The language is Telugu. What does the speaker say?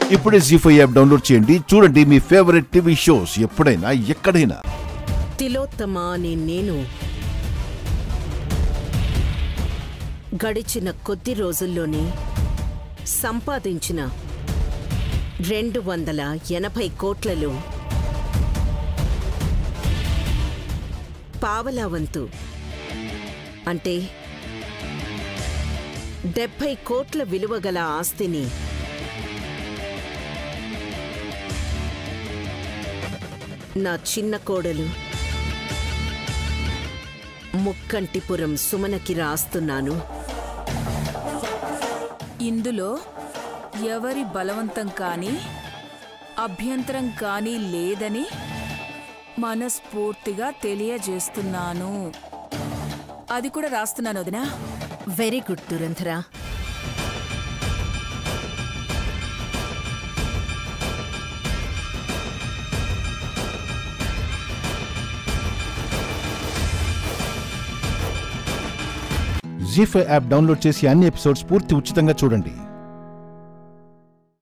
ఇప్పుడే జీ ఫైవ్ యాప్ డౌన్లోడ్ చేయండి చూడండి మీ ఫేవరెట్ టీవీ షోస్ ఎప్పుడైనా ఎక్కడైనా తిలోత్తమ అనే నేను గడిచిన కొద్ది రోజుల్లోనే సంపాదించిన రెండు వందల ఎనభై కోట్లలో పావలా వంతు అంటే డెబ్భై కోట్ల విలువ గల ఆస్తిని నా చిన్న కోడలు ముక్కంటిపురం సుమనకి రాస్తున్నాను ఇందులో ఎవరి బలవంతం కానీ అభ్యంతరం కానీ లేదని మనస్ఫూర్తిగా తెలియజేస్తున్నాను అది కూడా రాస్తున్నాను వదినా very good Durandhara Zee five app download చేసి అన్ని ఎపిసోడ్స్ పూర్తి ఉచితంగా చూడండి